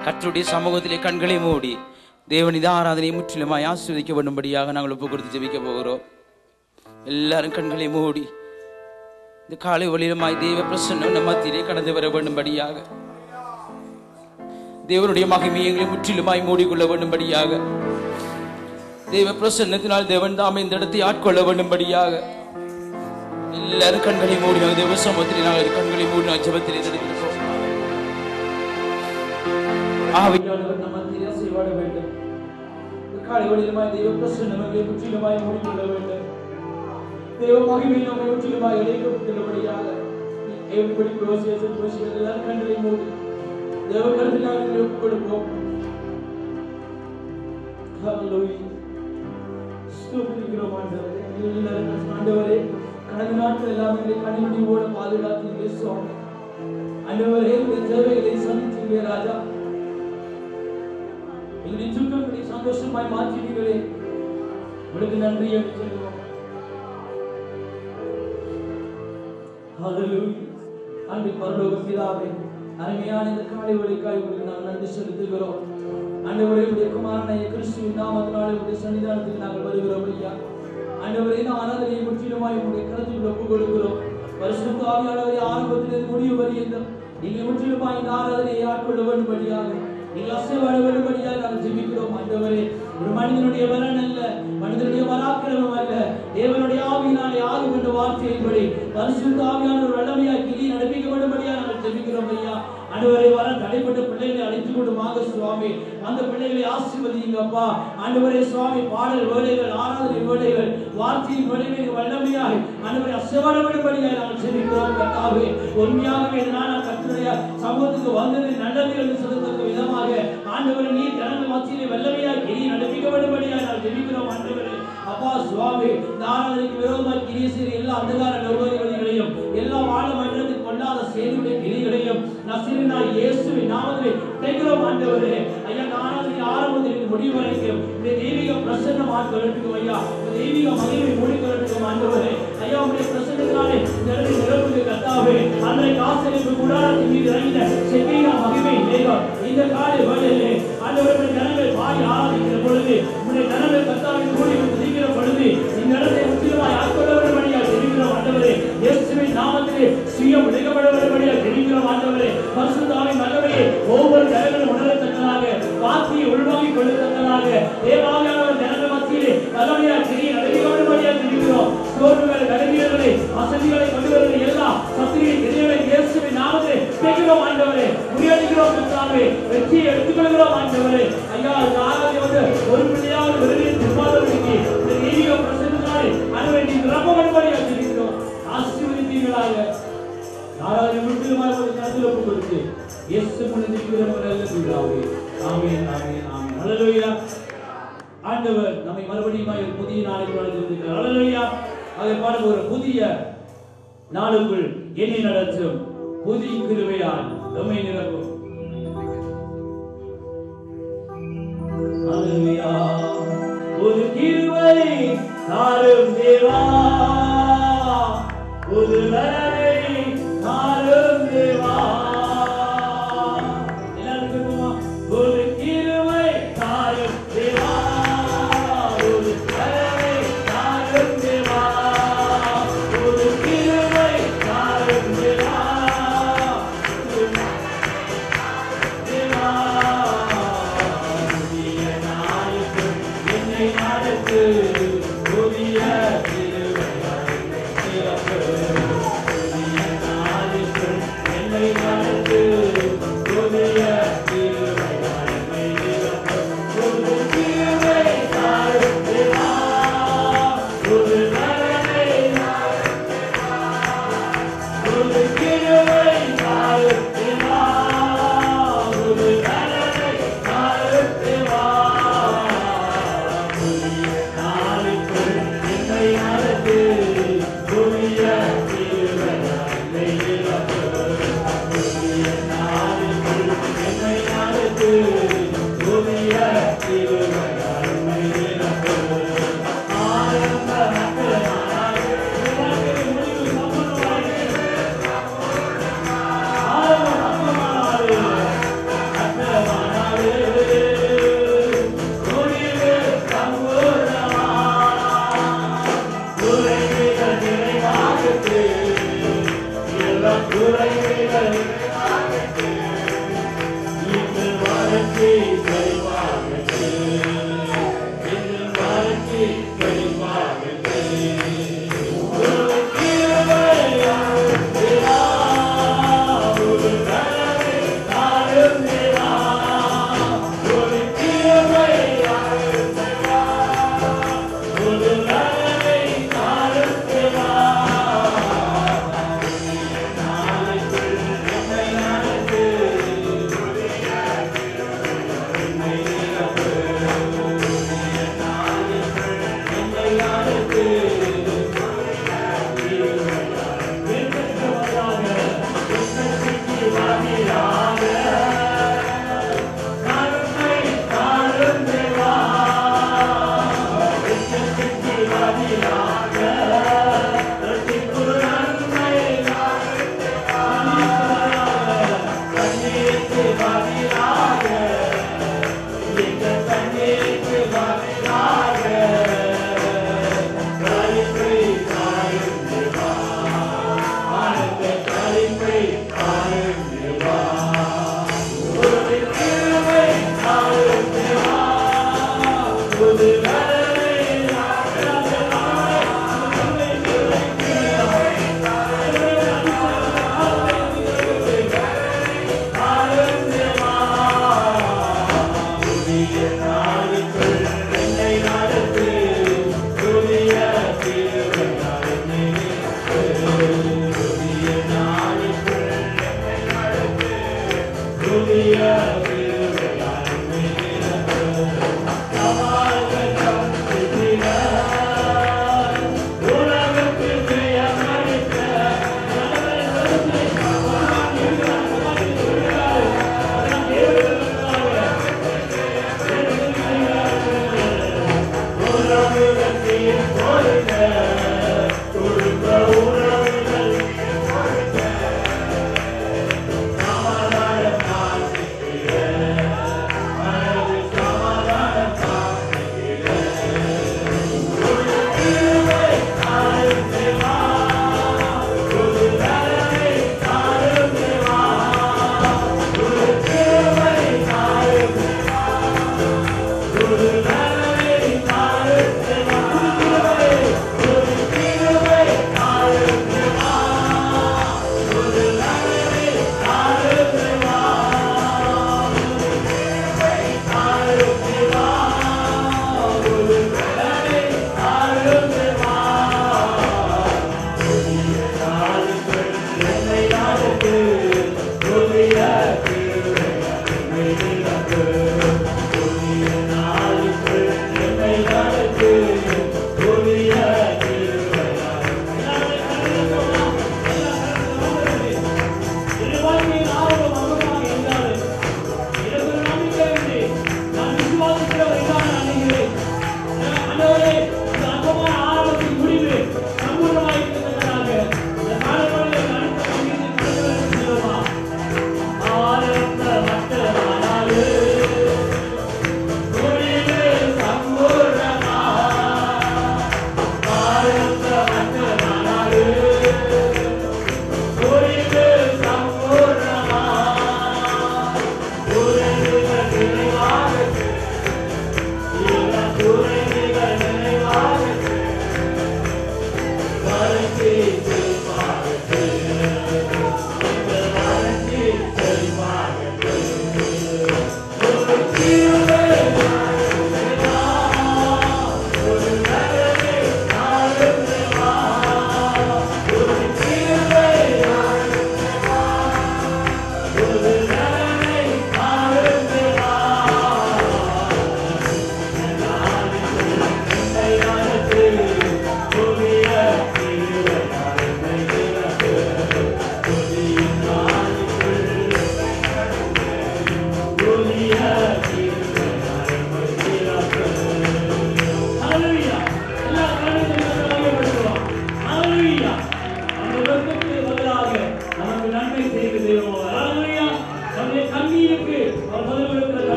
கர்த்தருடைய சமூகத்திலே கண்களை மூடி தேவனித ஆராதனையை முற்றிலுமாய் ஆஸ்வதிக்க வேண்டும்படியாக நாங்கள் ஒப்பு கொடுத்து ஜெபிக்க போகிறோம் எல்லாரும் கண்களை மூடி இந்த காலை ஒளிரமாய் தேவ பிரசன்னம் நம்ம மத்தியிலே கடந்து வர வேண்டும்படியாக தேவனுடைய மகிமையை எங்களை முற்றிலுமாய் மூடிக்கொள்ள வேண்டும்படியாக தேவ பிரசன்னத்தினால் தேவன் தாமே இந்த இடத்தை ஆட்கொள்ள வேண்டும்படியாக எல்லாரும் கண்களை மூடினாங்க தேவ சமூகத்திலே நாங்கள் கண்களை மூடினாங்க ஜெபத்திலே தடுக்கிறோம் ஆவியானவர் நம்ம மத்தியிலே அசைவாட வேண்டும் இந்த காலை ஒளிரமாய் தேவ பிரசன்னம் எங்களை முற்றிலுமாய் மூடிக்கொள்ள வேண்டும் தேவ மகிமை நம்மை முற்றிலுமாய் இணைக்கப்பட்டுள்ளபடியாக everybody close ears and close ears எல்லாரும் கண்களை மூடி தேவ கருத்தில் நாங்கள் ஒப்புக் கொடுப்போம் Hallelujah. ஸ்தோத்திரிக்கிறோம் ஆண்டவரே. எங்கள் எல்லாரும் ஆண்டவரே கடந்த நாட்கள் எல்லாம் எங்களை கனிமணியோடு பாதுகாத்தீங்க சுவாமி ஆண்டவரே உங்கள் தேவைகளை சந்தித்தீங்க ராஜா எங்களுடைய துக்கங்களை சந்தோஷமாய் மாற்றினீங்களே உங்களுக்கு நன்றி என்று சொல்லுவோம் Hallelujah. அன்பின் பரலோக பிதாவே அருமையான இந்த காலை வழிக்காய் உங்களுக்கு நாங்கள் நன்றி செலுத்துகிறோம் ஆண்டவரே உடைய குமாரனை கிறிஸ்துவின் நாமத்தினாலே உடைய சன்னிதானத்துக்கு நாங்கள் வருகிறோம் ஐயா ஆண்டவரே இந்த ஆராதனையை முற்றிலுமாய் உங்களுடைய கருத்தில் ஒப்புக் கொடுக்கிறோம் பரிசுத்த ஆவியானவரை ஆரம்பத்திலிருந்து முடிவு வரையிலும் நீங்கள் முற்றிலுமாய் இந்த ஆராதனையை ஆட்கொள்ள வேண்டும்படியாக நீங்கள் அசைவாட வேண்டும்படியாக நாங்கள் ஜெபிக்கிறோம் ஆண்டவரே ஒரு மனிதனுடைய பலன் அல்ல மனிதனுடைய பராக்கிரமம் அல்ல தேவனுடைய ஆவியினாலே ஆகும் என்ற வார்த்தையின்படி பரிசுத்த ஆவியான ஒரு வல்லமையாய் கிளி நடப்பிக்க வேண்டும்படியாக நாங்கள் ஜெபிக்கிறோம் ஐயா ஆண்டவரே வர தடைப்பட்ட பிள்ளைகளை அழைத்து கொண்டு வாங்க சுவாமி அந்த பிள்ளைகளை ஆசீர்வதிங்க அப்பா ஆண்டவரே சுவாமி பாடல் வேலைகள் ஆராதனை வேலைகள் வார்த்தையின் வேலைகள் வல்லமையாய் ஆண்டவரை அசைவாட வேண்டும்படியாக நாங்கள் ஜெபிக்கிறோம் கர்த்தாவே உண்மையாகவே இதனால் நான் கர்த்தருடைய சமூகத்துக்கு வந்தது நல்லது என்று சொல்லத்தக்க விதமாக ஆண்டவரை நீர் ஜனங்கள் மத்தியிலே வல்லமையாய் கிளி நடப்பிக்க வேண்டும்படியாக நாங்கள் ஜெபிக்கிறோம் ஆண்டவரே அப்பா சுவாமி இந்த ஆராதனைக்கு விரோதமாக கிரிய செய்கிற எல்லா அந்தகார நோய்களையும் எல்லா வாழ மன்றத்துக்கு கொள்ளாத செய்தியுடைய கிரிகளையும் நசிரினாய் இயேசுவின் நாமத்திலே தேய்கிறோம் ஆண்டவரே ஐயா இந்த ஆராதனை ஆரம்பத்தில் முடிவு வரைக்கும் இந்த தெய்வீக பிரசன்னம் ஆட்களுக்கும் ஐயா இந்த தெய்வீக மகிமை மூடிக்கொள்ளட்டும் ஆண்டவரே ஐயா உங்களுடைய பிரசன்னத்தினாலே இந்த இடத்தை நிரப்புங்க கர்த்தாவே அன்றைக்கு ஆசிரியப்பு கூடாரத்தின் மீது இறங்கின செவ்வீக மகிமை மேகம் இந்த காலை வேளையிலே ஆண்டவருடைய ஜனங்கள் பாடி ஆராதிக்கிற பொழுது உங்களுடைய ஜனங்கள் கர்த்தாவின் கூடி துதிக்கிற பொழுது இந்த இடத்தை முற்றிலுமாய் ஆட்கொள்ள வேண்டும்படியாக தெரிவிக்கிறோம் ஆண்டவரே இயேசுவின் நாமத்திலே சுயம் விடுக்கப்பட வேண்டும்படியாக தெரிவிக்கிறோம் ஆண்டவரே பரிசுத்தாவின் வல்லமையை ஒவ்வொரு ஜனங்களும் உணரத்தக்கதாக வார்த்தையை உள்வாங்கிக் கொள்ளத்தக்கதாக தேவாவியானவர் ஜனங்கள் மத்தியிலே வல்லமையாக தெரிய நடக்க வேண்டும்படியாக தெரிவிக்கிறோம் சோர்வுகளை கடுமைகளை வசதிகளை கொண்டு வருகிற எல்லா சத்திரிகை எதிரிகளை இயேசுவின் நாமத்திலே பேசுகிறோம் ஆண்டவரே முறியடிக்கிறோம் கர்த்தாவே வெற்றியை எடுத்துக்கொள்கிறோம் ஆண்டவரே ஐயா இந்த ஆராதனை வந்து ஒரு பிள்ளையாவது விரும்பிய திருமாவளிக்கு இந்த தெய்வீக பிரசன்னத்தாலே அனுவை நீ நிரப்ப வேண்டும்படியாக தெரிவிக்கிறோம் ஆசீர்வதிப்பீர்களாக ஆராதனை முற்றிலுமாக ஒரு கருத்தில் ஒப்புக் கொடுத்து இயேசு முன்னிருக்கிறவர் நல்ல பிதாவே ஆமென் ஆமென் ஆமென் ஹalleluya ஆண்டவர் நம்மை மறுபடியும் ஒரு புதிய நாளுக்கு அழைத்திருக்கிறார் ஹalleluya அதை பாருங்க ஒரு புதிய நாளுக்குள் என்னை நடத்தும் புதிய கிருபையால் நம்மை நிரப்பும் ஹalleluya ஒரு கிருபை தாரும் தேவா ஒரு வரவை தாரும் தேவா எல்லாரும் கேட்போமா ஒரு கிருபை தாரும் தேவா ஒரு வரவை தாரும் தேவா ஒரு கிருபை தாரும் தேவா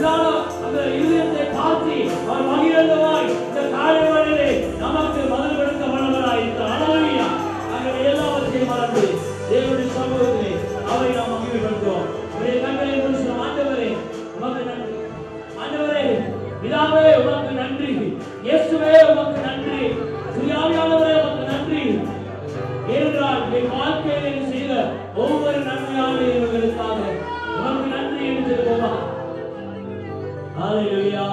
இதான அந்த இருதயத்தை தாழ்த்தி அவர் மகிழ்ந்தவாய் இந்த காலை வேளையிலே நமக்கு பதில் கொடுக்க வல்லவராய் இருக்கிறார் ஹalleluya ஆகவே எல்லாவற்றையும் மறந்து தேவனுடைய சமூகத்திலே அவரை நாம் மகிழ்ப்படுத்துவோம் உடைய கண்களை முடிச்சு ஆண்டவரே உமக்கு நன்றி ஆண்டவரே பிதாவே உமக்கு நன்றி இயேசுவே உமக்கு நன்றி சுயாவியானவரே உமக்கு நன்றி ஏனென்றால் என் வாழ்க்கையில் நீ செய்த ஒவ்வொரு நன்மையான இவர்களுக்காக உமக்கு நன்றி என்று சொல்லுவோமா ஹalleluya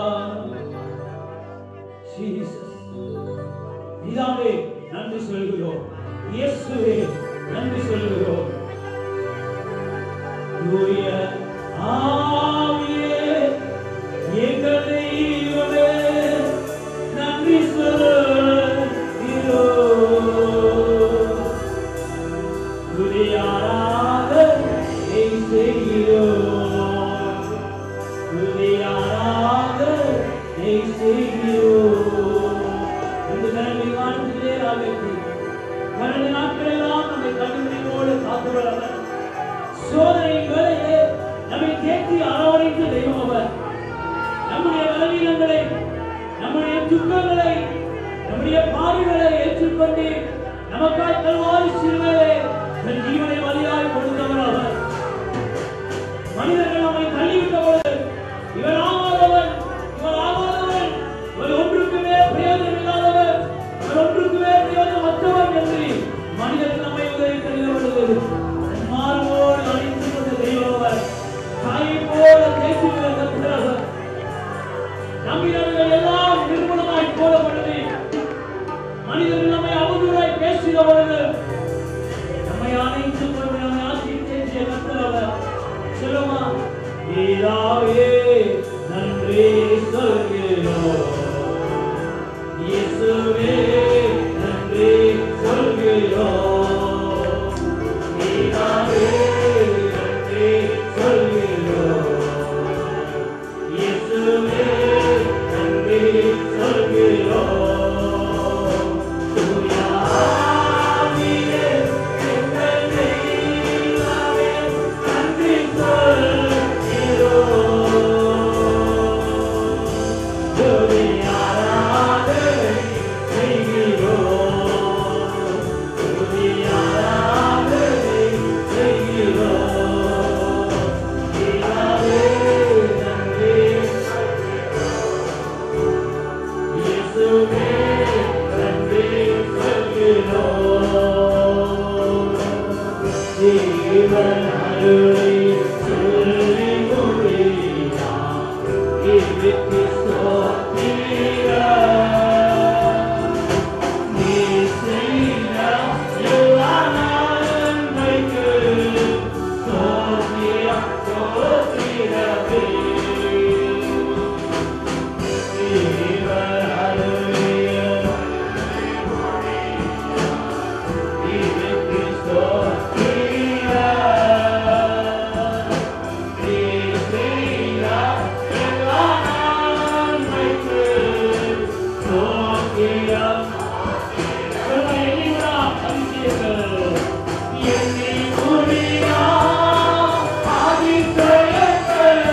ஜீசஸ் பிதாவே நன்றி சொல்கிறோம் இயேசுவே நன்றி சொல்கிறோம் தூய ஆவியே எங்கள் தெய்வமே நன்றி சொல்கிறோம் துதியாராக செய்கிறோம் துதியாராக செய்கிறோம் இந்த கடமை வாழ்க்கையிலே ஆகட்டும் கடந்த நாட்களெல்லாம் நம்மை கண்டுபிடிப்போடு காத்துள்ளவர் சோதனை வேளையிலே நம்மை தேற்றி அரவணைத்து தெய்வம் அவர் நம்முடைய பலவீனங்களை நம்முடைய துக்கங்களை நம்முடைய பாடுகளை ஏற்றுக்கொண்டு நமக்காய் கல்வாரி சிறுவையிலே தன் ஜீவனை வழியாய் கொடுத்தவர் அவர் மனிதர்கள் நம்மை தள்ளிவிட்ட பொழுது இவர் ஆகாதவன் இவர் ஆகாதவன் இவர் ஒன்றுக்குமே பிரயோஜனம் இல்லாதவர் இவர் ஒன்றுக்குமே பிரயோஜனமற்றவர் என்று மனிதர்கள் நம்மை உதவி தள்ளிட பொழுது மாறுவோடு அழித்து கொண்ட தெய்வவர் தாயை போல தேசிய கத்துகிறவர் நம்பினவர்கள் எல்லாம் நிர்மூலமாய் போடப்பட்டது மனிதர்கள் நம்மை அவதூறாய் பேசின பொழுது நம்மை அணைத்து கொண்டு நம்மை ஆட்சி தேசிய கத்துகிறவர் சொல்லுமா பிதாவே நன்றி சொல்கிறோம் இயேசுவே நன்றி சொல்கிறோம் பிதாவே நன்றி சொல்கிறோம் இயேசுவே நன்றி சொல்கிறோம் தூய ஆவியே எங்கள் தெய்வமே நன்றி சொல்கிறோம் துதி ஆராதனை செய்கிறோம் துதி ஆராதனை செய்கிறோம் பிதாவே நன்றி இயேசுவே நன்றி சொல்கிறோம் ஜீவன் அருளை சொல்லி முடியார் இருக்கு சோத்திரம் நீ செய்த எல்லா நன்மைக்கு சோத்திரம் சோத்திரமே ஜீவன் அருளை இருக்கு சோத்திரம் நீ செய்த எல்லா நன்மைக்கு சோத்திரம் எண்ணி முடியா அதிசயங்கள்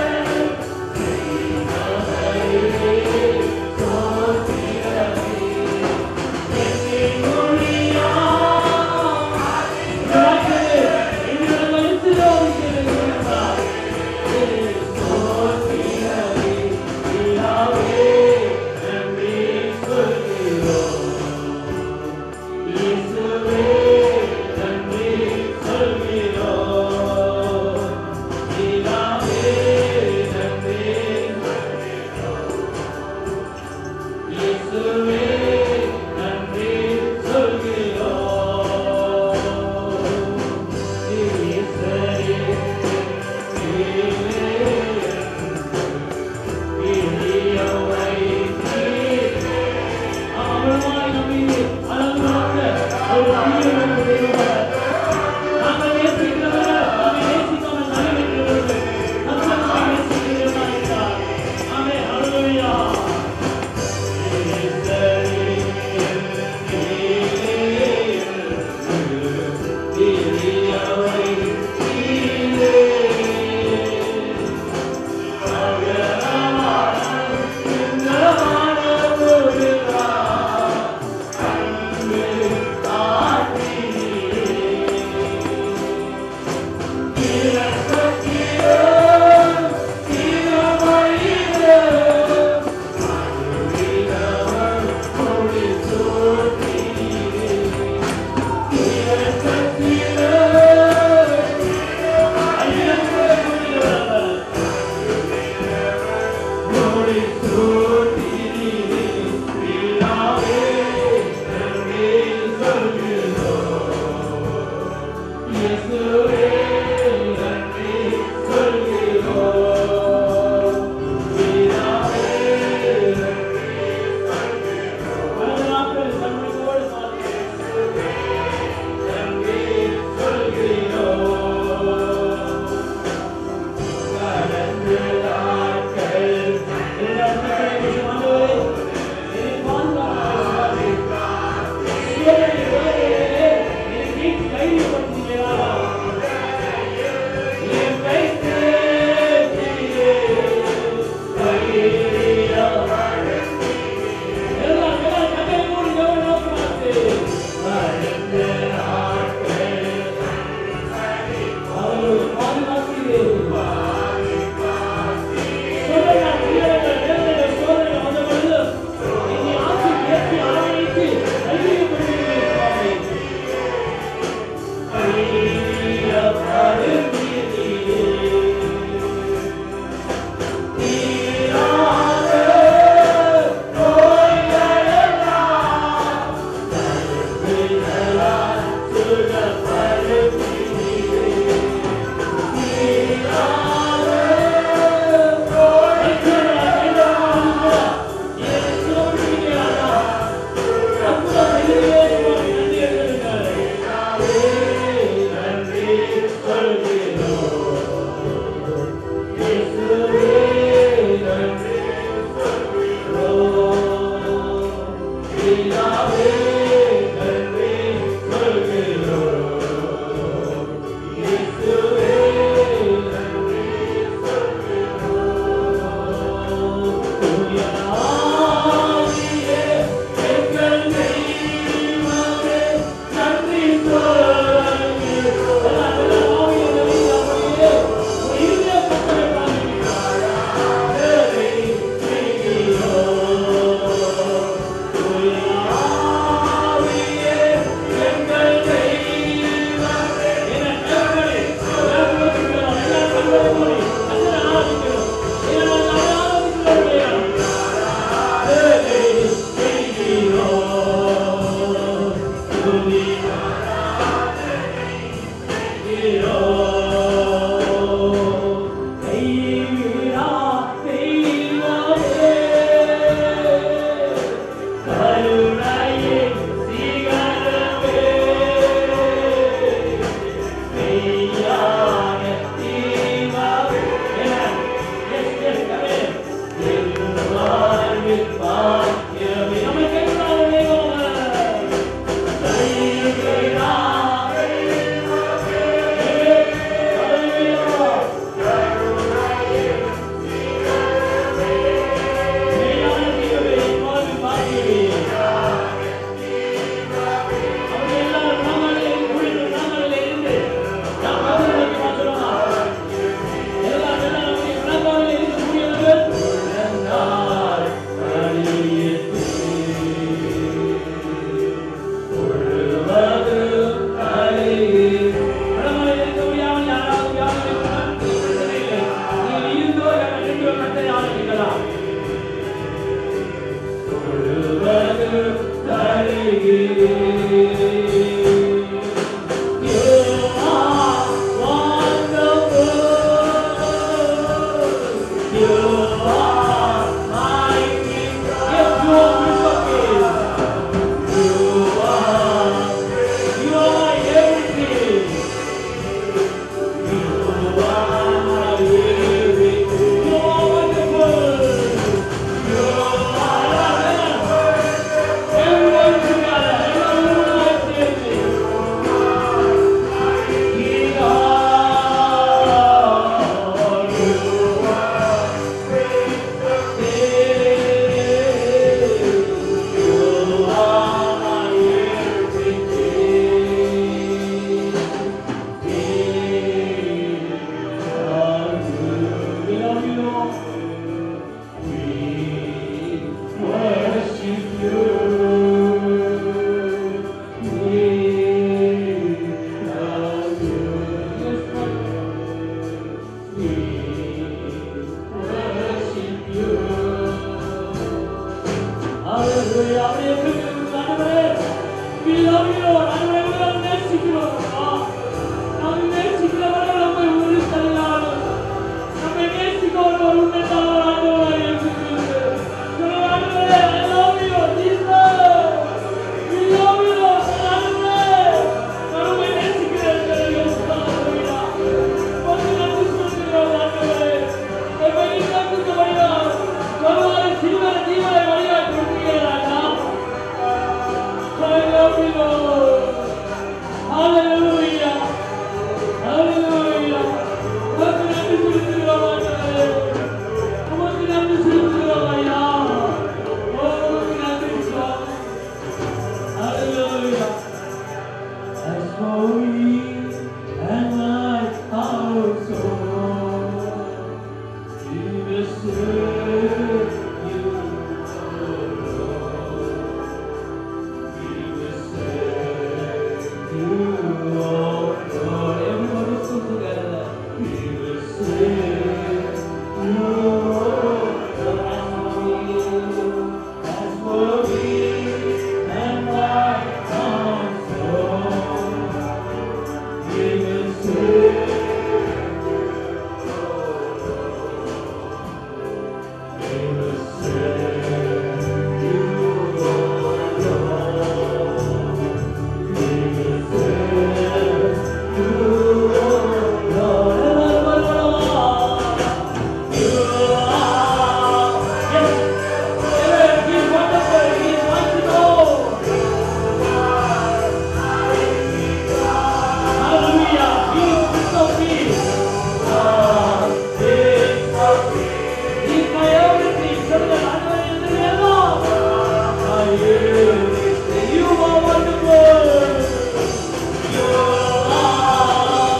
He's my everything. சொல்லுங்க, ஆண்டவரே, என்னுடைய எல்லாம். My everything. You are wonderful. You are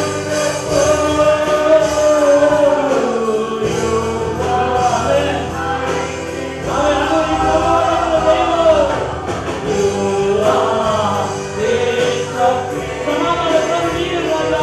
wonderful. You are- Amen. Amen. ஆண்டவரே, இந்த வாரம் தெய்வம். You are தேசம். சமாதான பிரபு நீர் ராஜா.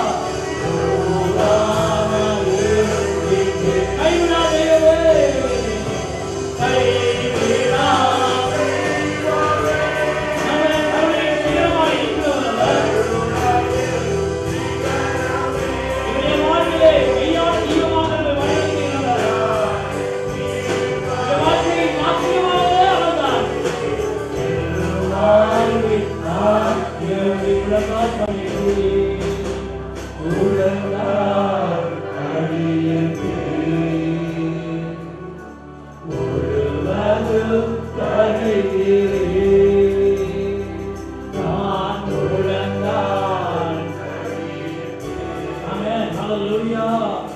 Amen. Hallelujah.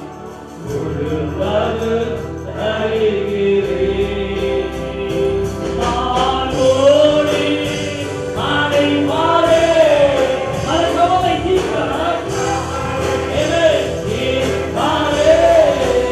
Amen.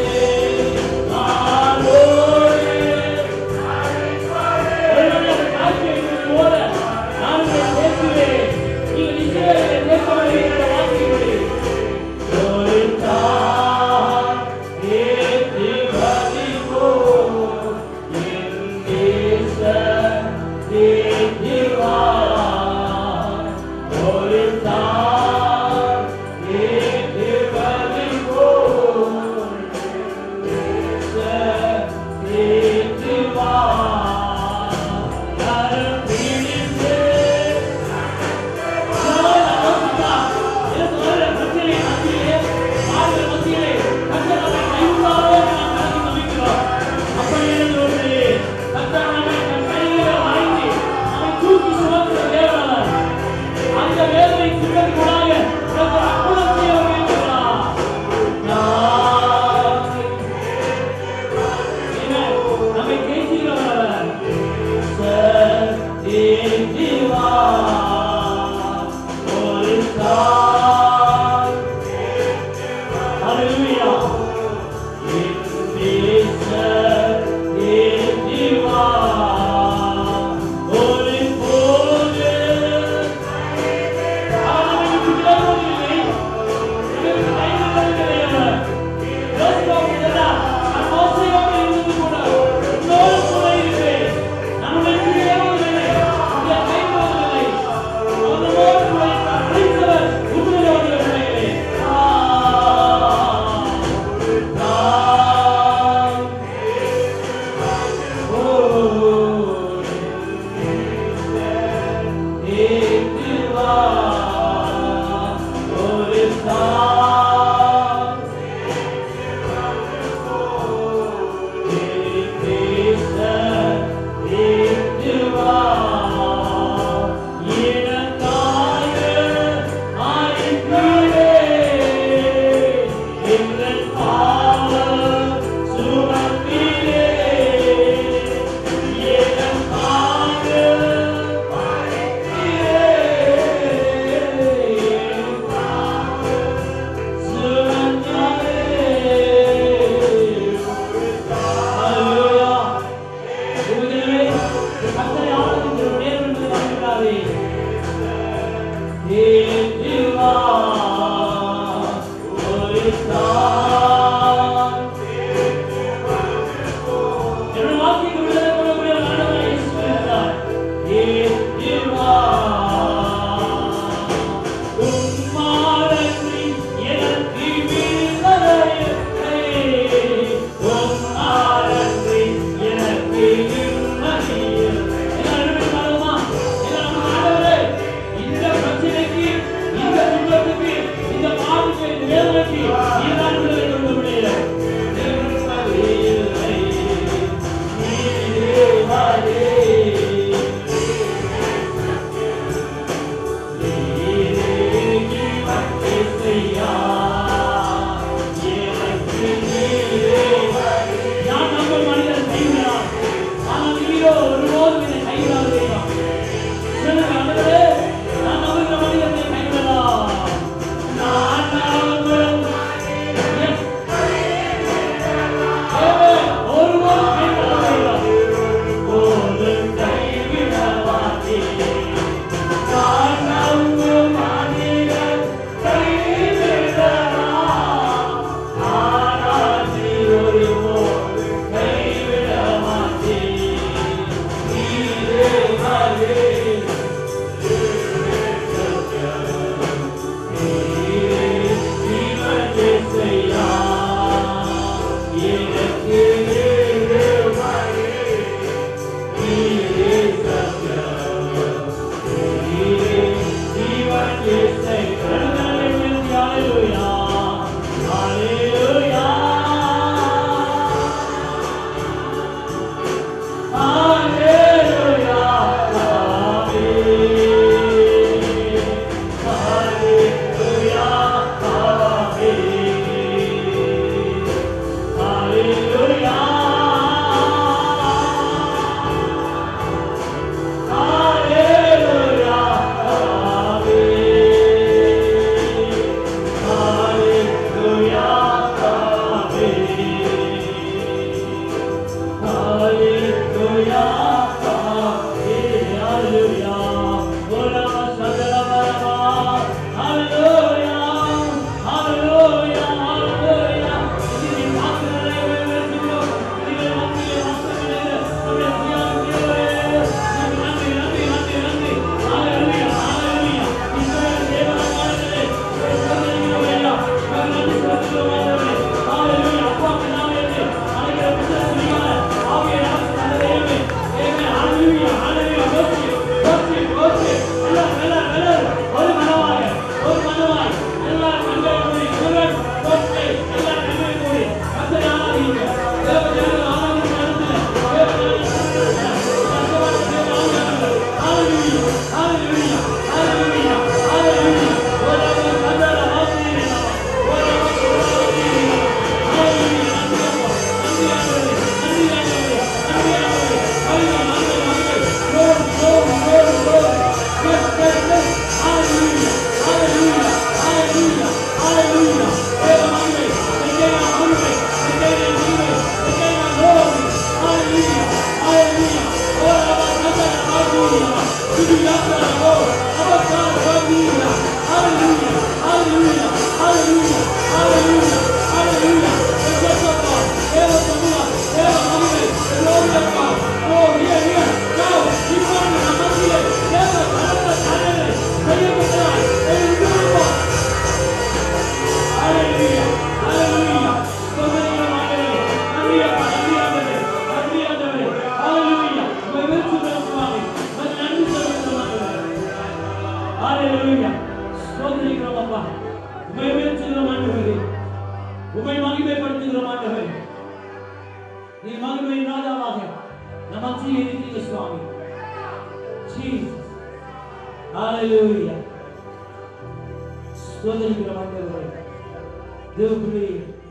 Hallelujah. ஸ்தோத்திரிக்கிறோம் அப்பா. உம்மை உயர்த்துகிறோம் ஆண்டவரே. உம்மை மகிமைப்படுத்துகிறோம் ஆண்டவரே. நீ மகிமையின் ராஜாவாக நம் மத்தியில் இருக்கிறீங்க சுவாமி. Jesus. Hallelujah. ஸ்தோத்திரிக்கிறோம் ஆண்டவரே. தேவப்பிள்ளை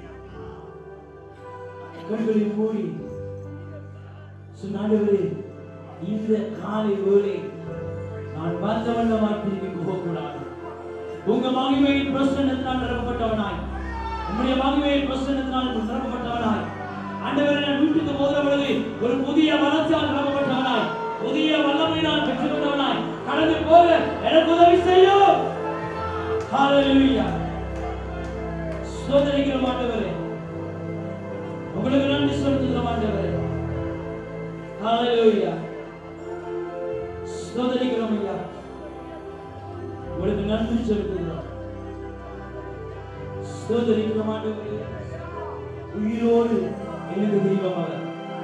கண்களை மூடி சொன்னாண்டவரே இந்த காலை வேளை நான் வந்த வண்ணமாய் திரும்பி போகக்கூடாது உங்க மகிமையின் பிரசன்னத்தினால் நிரப்பப்பட்டவனாய் உம்முடைய மகிமையின் பிரசன்னத்தினால் நிரப்பப்பட்டவனாய் ஆண்டவரே நான் வீட்டுக்கு போகிற பொழுது ஒரு புதிய வளர்ச்சியால் நிரப்பப்பட்டவனாய் புதிய வல்லமையினால் பெற்றுக்கொண்டவனாய் கடந்து போக எனக்கு உதவி செய்யும் ஹalleluya சோதனைக்கிறோம் ஆண்டவரே உங்களுக்கு நன்றி செலுத்துகிறோம் ஆண்டவரே ஹalleluya ஸ்தோத்திரிக்கிறோம் ஐயா உங்களுக்கு நன்றி செலுத்துகிறோம் ஸ்தோத்திரிக்கிறோம் ஆண்டவரே உயிரோடு எனக்கு தெய்வம் அவர்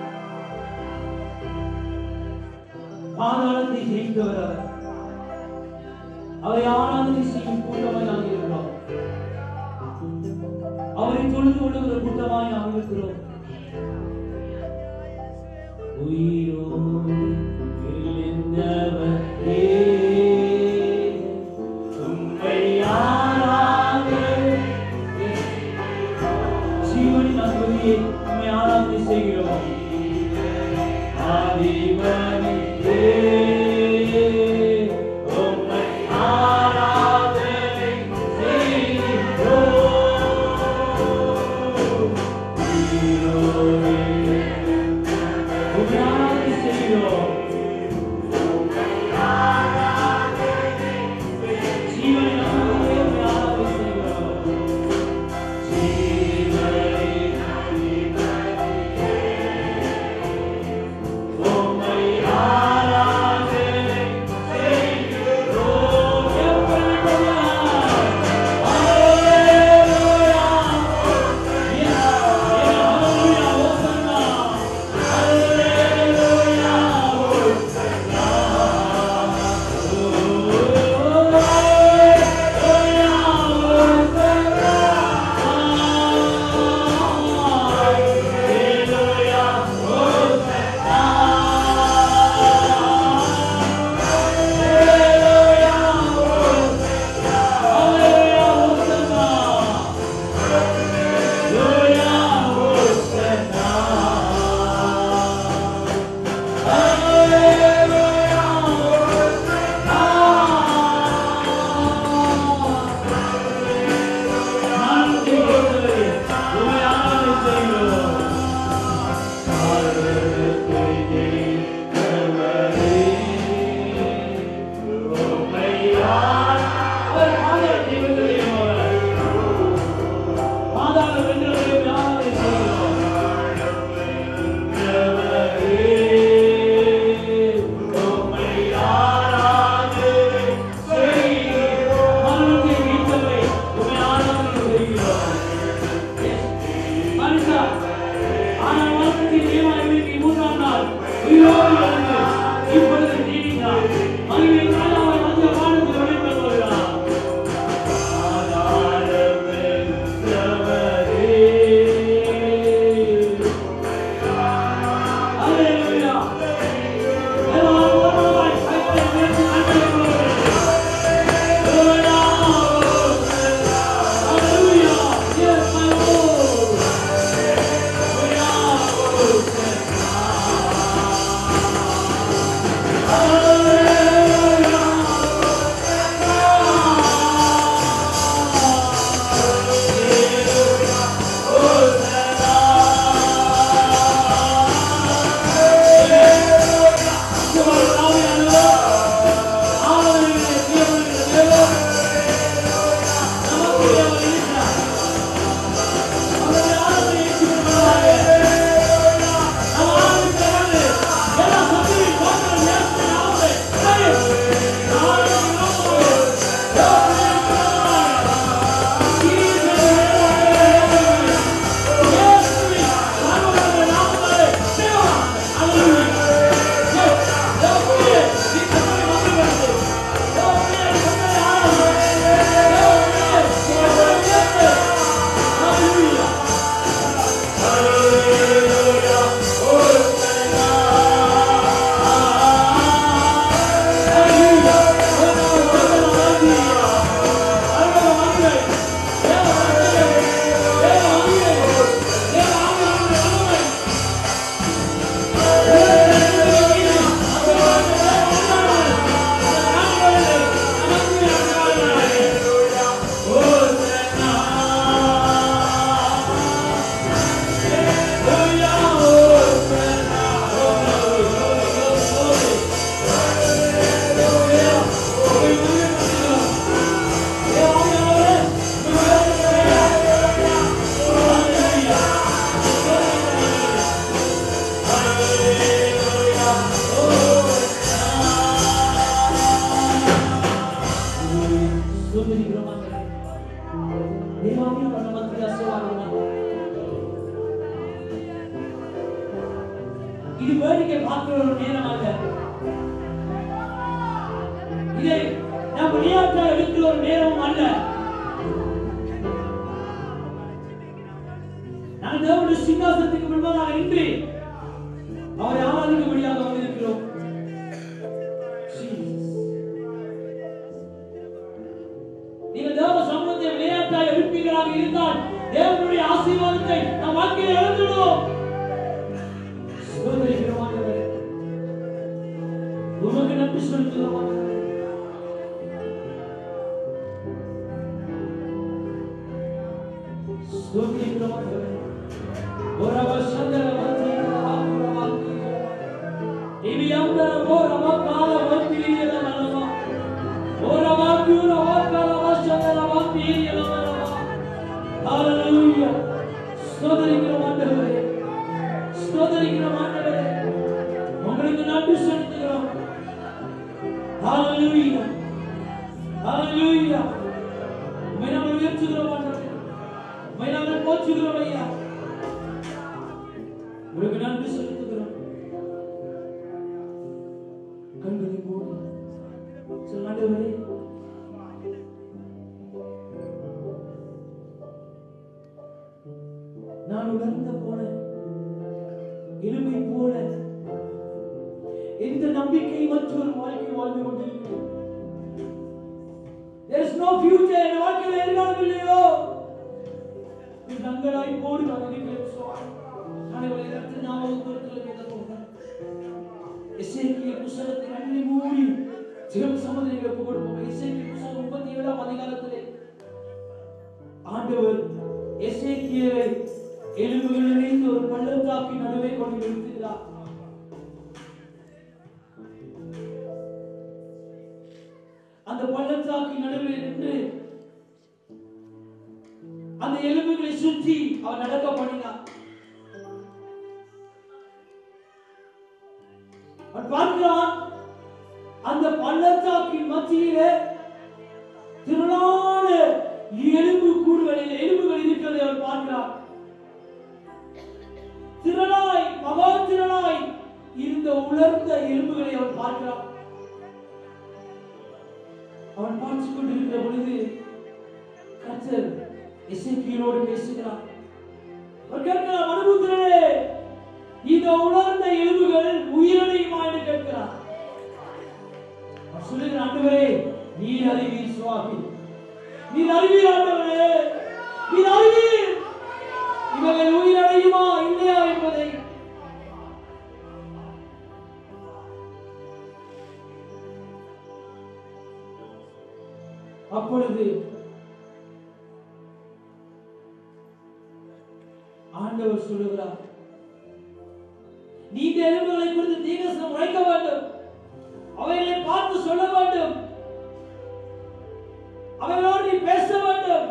பாதாளத்தை ஜெயித்தவர் அவர் அவரை ஆராதனை செய்யும் கூட்டமாய் நாம் இருக்கிறோம் அவரை தொழுது கொள்ளுகிற கூட்டமாய் நாம் இருக்கிறோம் உயிரோடு எழுந்தவரே, உம்மை ஆராதனை ஜீவனின் அன்புவே, உம்மை ஆராதனை செய்கிறோம் ஆதிபனியே, உம்மை ஆராதனை செய்கிறோம். உயிரோடு உம்மை ஆராதனை செய்கிறோம். ஜீவனின் அன்புவே, உம்மை ஆராதனை செய்கிறோம். ஜீவனின் உம்மை ஆராதனை செய்கிறோம். எப்பொழுதும் ஹalleluya. Yes, hallelujah, Hosanna. Hallelujah, Hosanna. Hallelujah. இது வேடிக்கை பார்க்கிற ஒரு நேரம் அல்ல இதை நாம் விளையாட்டா எடுக்கிற ஒரு நேரம் அல்ல நான் தேவனுடைய சிங்காசனத்துக்கு முன்பதாக நின்று அவரை ஆராதிக்கும்படியாக வந்திருக்கிறோம் Jesus. நீங்கள் தேவ சமூகத்தை விளையாட்டாக எழுப்பீர்களாக இருந்தால் தேவனுடைய ஆசீர்வாதத்தை நம் வாழ்க்கையில் இழந்துடுவோம் சோதரிக்கிறோம் ஆண்டவரே. உமக்கு நன்றி செலுத்துகிறோம் ஆண்டவரே. ஸ்தோத்திரிக்கிறோம் ஆண்டவரே. ஒரவ சந்தர வந்திர ஆகுர வாக்கிய. இனி அந்தர ஓரவ கால வந்திரிய மனமா. ஓரவ பியூர வாக்கால வசந்தர வந்திரிய மனமா. ஹalleluya. ஸ்தோத்திரிக்கிறோம் ஆண்டவரே. ஸ்தோத்திரிக்கிறோம் ஆண்டவரே. உங்களுக்கு நன்றி செலுத்துகிறோம் ஹalleluya. ஹalleluya. உம்மை நாங்கள் உயர்த்துகிறோம் ஆண்டவரே. உம்மை நாங்கள் போற்றுகிறோம் ஐயா உங்களுக்கு நன்றி செலுத்துகிறோம் கண்களை மூடி சொல்ல ஆண்டவரே நான் உணர்ந்த போல எலும்பை போல எந்த நம்பிக்கை மற்றொரு வாழ்க்கை வாழ்ந்து கொண்டிருக்கிறேன் There is no future என் வாழ்க்கையில் எதிர்காலம் இல்லையோ நீ நங்களாய் போடு நான் இருக்கிறேன் சுவாமி நான் இவளை இடத்தில் ஞாபகப்படுத்தல வேத போகிறேன் எசேக்கியேல் புஸ்தகத்தை கண்ணை மூடி ஜெபம் சம்மதிகளை ஒப்பு கொடுப்போம் எசேக்கியேல் புஸ்தகம் முப்பத்தி ஏழாம் அதிகாரத்திலே ஆண்டவர் எசேக்கியேலை எலும்புகள் நிறைந்த ஒரு பள்ளத்தாக்கின் நடுவே கொண்டு நிறுத்துகிறார் அந்த பள்ளத்தாக்கின் நடுவே நின்று அந்த எலும்புகளை சுற்றி அவர் நடக்க பண்ணினார் அவன் பார்க்கிறான் அந்த பள்ளத்தாக்கின் மத்தியிலே திரளான எலும்பு கூடுகளில் எலும்புகள் இருக்கிறதை அவன் பார்க்கிறான் திரளாய் மகா திரளாய் இருந்த உலர்ந்த எலும்புகளை அவன் பார்க்கிறான் அவன் பார்த்து கொண்டிருக்கிற பொழுது கர்த்தர் எசேக்கியலோடு பேசுகிறார் அவர் கேட்கிறார் மனுபுத்திரனே இந்த உணர்ந்த எலும்புகள் உயிரடையுமா என்று கேட்கிறார் அவர் சொல்லுகிற ஆண்டவரே நீர் அறிவீர் சுவாமி நீர் அறிவீர் ஆண்டவரே நீர் அறிவீர் இவர்கள் உயிரடையுமா இல்லையா என்பதை அப்பொழுது ஆண்டவர் சொல்லுகிறார் நீ இந்த எலும்புகளை குறித்து தீர்க்கதரிசனம் உரைக்க வேண்டும் அவைகளை பார்த்து சொல்ல வேண்டும் அவைகளோடு நீ பேச வேண்டும்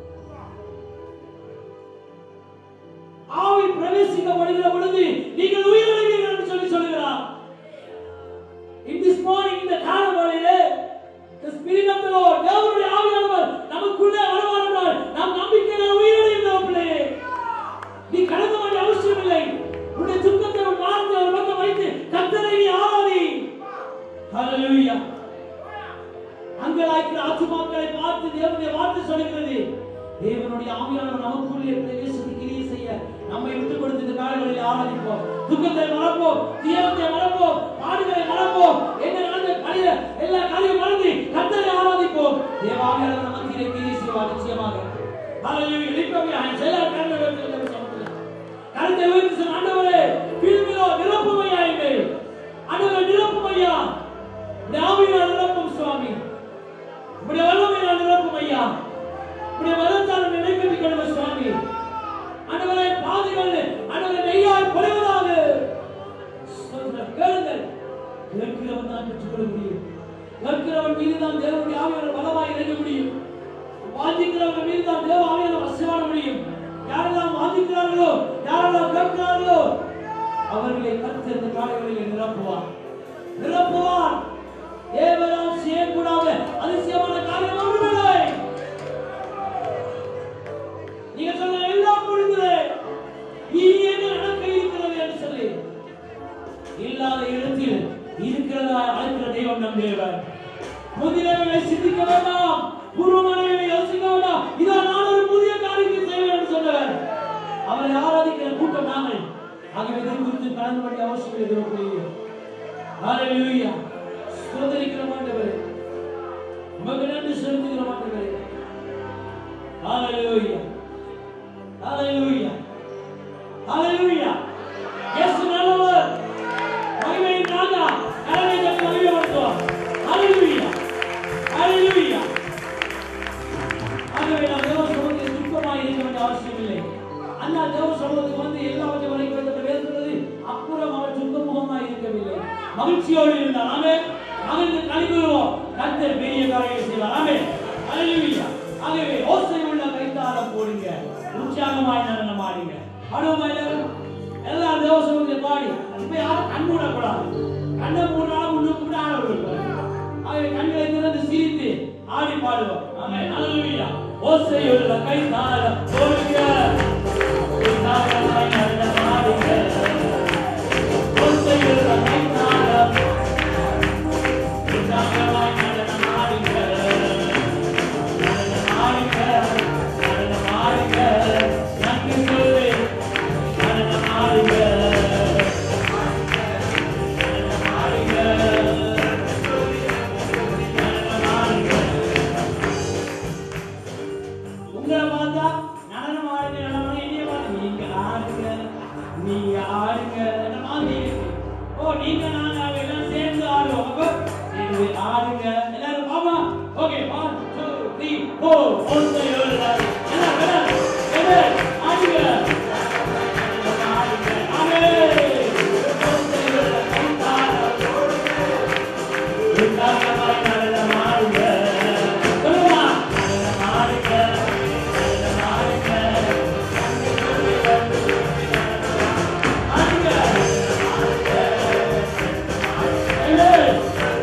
ஆவி பிரவேசிக்கப்படுகிற பொழுது நீங்கள் உயிரிழவீர்கள் என்று சொல்லி சொல்லுகிறார் In this morning, இந்த காலவழியிலே the spirit of the Lord, தேவனுடைய ஆவியானவர் நமக்குள்ளே வருவார் என்றால் நாம் நம்பிக்கையில் உயிரிழந்தோம் பிள்ளையே நீ கடந்த வேண்டிய அவசியம் இல்லை உன்னுடைய துக்கத்தை உன் வாழ்ந்து ஒரு பக்கம் வைத்து கத்தரை நீ ஆராதி ஹalleluya அங்கலாய்க்கிற ஆத்துமாக்களை பார்த்து தேவனுடைய வார்த்தை சொல்லுகிறது தேவனுடைய ஆவியானவர் நமக்குள்ளே பிரவேசித்து கிரியை செய்ய நம்மை விட்டு கொடுத்து இந்த காலங்களில் ஆராதிப்போம் துக்கத்தை மறப்போம் தீயத்தை மறப்போம் பாடுகளை மறப்போம் என்ன நடந்த பழைய எல்லா காரியம் மறந்து கத்தரை ஆராதிப்போம் தேவ ஆவியானவர் நமக்கு இதை கிரியை செய்வார் நிச்சயமாக ஹalleluya எழுப்பவே செயலா கரங்களை சமத்துல கருத்தை உயர்த்தி சொன்ன ஆண்டவரே பிரிவிலோ நிரப்புமையா எங்கள் ஆண்டவரே நிரப்புமையா உடைய ஆவியினால் நிரப்பும் சுவாமி உடைய வல்லமையினால் நிரப்பும் ஐயா உடைய வல்லத்தால் நினைக்கட்டி கொள்ளுங்க சுவாமி ஆண்டவரே பாதைகள் ஆண்டவரே நெய்யாய் பொழிவதாக சொல்ற கேளுங்கள் கேட்கிறவன் தான் பெற்றுக்கொள்ள முடியும் கேட்கிறவன் மீது தான் தேவனுடைய ஆவியாளர் பலமாய் இறங்க முடியும் வாஞ்சிக்கிறவர்கள் மீது தான் தேவ ஆவியாளர் வசமான முடியும் யாரெல்லாம் வாஞ்சிக்கிறார்களோ யாரெல்லாம் கேட்கிறார்களோ அவர்களை கருத்து இந்த காலைகளில் நிரப்புவார் நிரப்புவார் தேவனால் செய்யக்கூடாத அதிசயமான காரியம் ஒன்றுமில்லை நீங்க சொல்ல எல்லாம் முடிந்தது இனி என்ன நடக்க இருக்கிறது என்று சொல்லி அழைக்கிறதா அழைக்கிற தெய்வம் நம் தேவன் முதியவர்களை சிந்திக்க வேண்டாம் பூர்வமானவர்களை யோசிக்க வேண்டாம் இதோ நான் ஒரு புதிய காரியத்தை செய்வேன் என்று சொன்னவர் அவரை ஆராதிக்கிற கூட்டம் நாங்கள் ஆகவே இதை குறித்து கலந்து பண்ணி அவசியம் எதிர்ப்பு ஹalleluya ஸ்தோத்திரிக்கிற ஆண்டவரே உமக்கு நன்றி செலுத்துகிற ஆண்டவரே ஹalleluya ஹalleluya ஹalleluya இயேசு நல்லவர் மகிமையின் ராஜா கரங்களை தட்டி மகிமைப்படுத்துவார் ஹalleluya ஹalleluya ஆகவே நாம் தேவ சமூகத்தில் சுத்தமாக இருக்க வேண்டிய அவசியம் இல்லை அண்ணா தேவ சமூகத்துக்கு வந்து எல்லாவற்றையும் வரைக்கும் வைத்து பேசுகிறது அப்புறம் அவர் சுத்த முகமாக இருக்கவில்லை மகிழ்ச்சியோடு இருந்தார் ஆமே மகிழ்ந்து கழிவுவோம் கர்த்தர் பெரிய காரியங்களை செய்வார் ஆமே ஹalleluya ஆகவே ஓசை உள்ள கைத்தாளம் போடுங்க உற்சாகமாய் நடனம் ஆடுங்க ஆடுவோமா எல்லாரும் எல்லா தேவ சமூகத்தை பாடி இப்ப யாரும் கண் மூடக்கூடாது கண்ணை மூடாலும் முன்னுக்கு கூட ஆட விடக்கூடாது ஆகவே கண்களை திறந்து சிரித்து ஆடி பாடுவோம் ஆமென் ஹalleluya ஓசையுள்ள கைத்தாளம் போடுங்க உற்சாகமாய் நடனம் ஆடுங்க ஓசையுள்ள கைத்தாளம் உற்சாகமாய் நடனம் ஆடுங்க நடனம் ஆடுங்க நடனம் ஆடுங்க நன்றி சொல்லு நடனம் ஆடுங்க நடனம் ஆடுங்க நடனம் ஆடுங்க உங்களை பார்த்தா நடனம் ஆடுங்க நடனம் இனிய பாருங்க நீங்க ஆடுங்க நீங்க ஆடுங்க அந்த மாதிரி இருக்கு. ஓ நீங்க நாங்க எல்லாம் சேர்ந்து ஆடுவோம் அப்ப சேர்ந்து ஆடுங்க எல்லாரும் பாமா okay one two three four ஒன்று ஏழு எல்லாம் எல்லாம் எல்லாம் ஆடுங்க ஆடுங்க ஆமே ஒன்று ஏழு கைத்தாளம் உற்சாகமாய் நடனம் ஆடுங்க சொல்லுமா நடனம் ஆடுங்க நடனம் ஆடுங்க ஆடுங்க ஏய்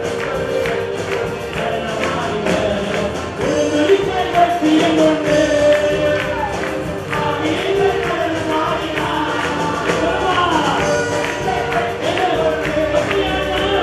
நடனம் ஆடுங்க ஒரு நொடிக்கை பற்றியும் கொண்டு ஆவியில் நடனம் ஆடினா சொல்லுமா ஏய் பற்றியானா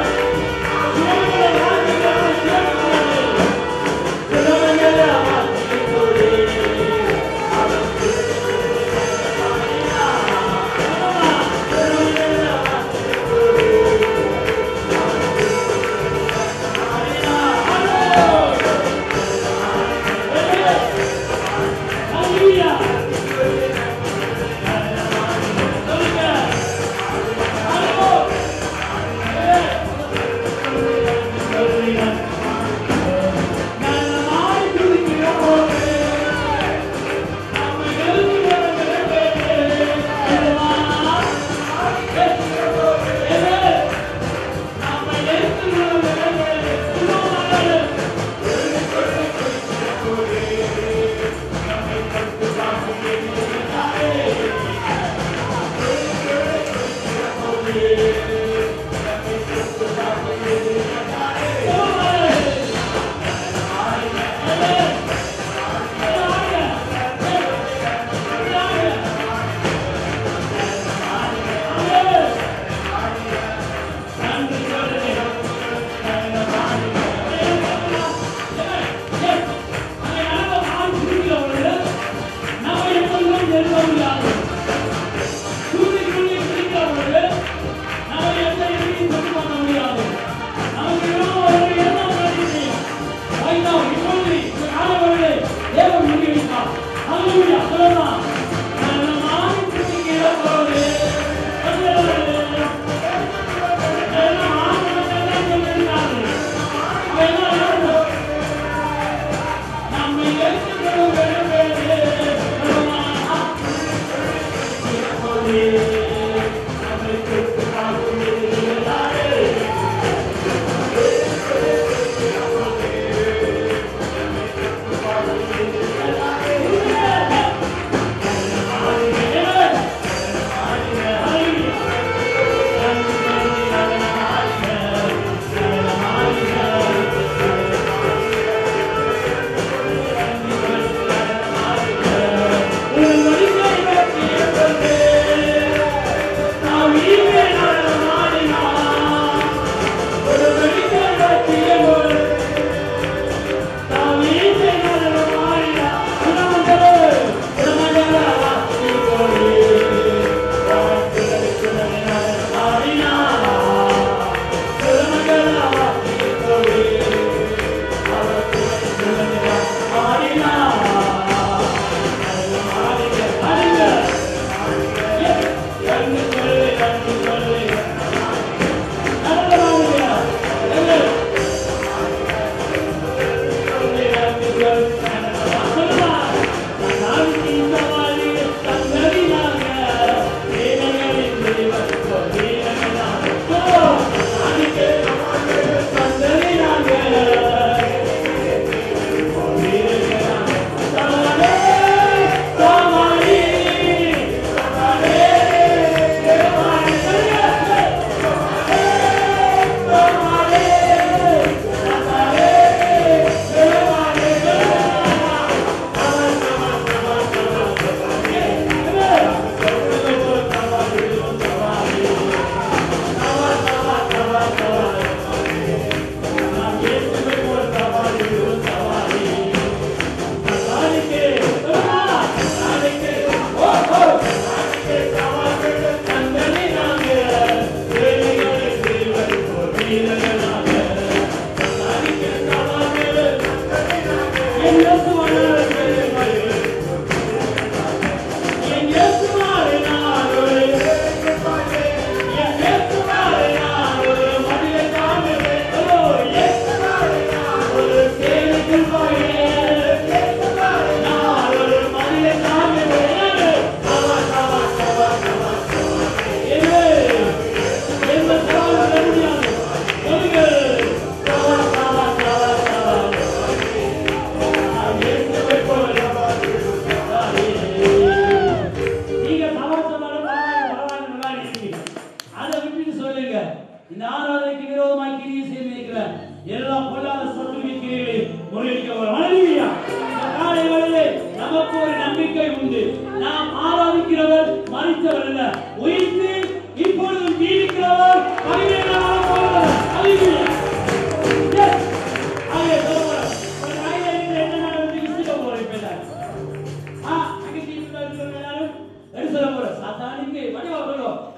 நம்ம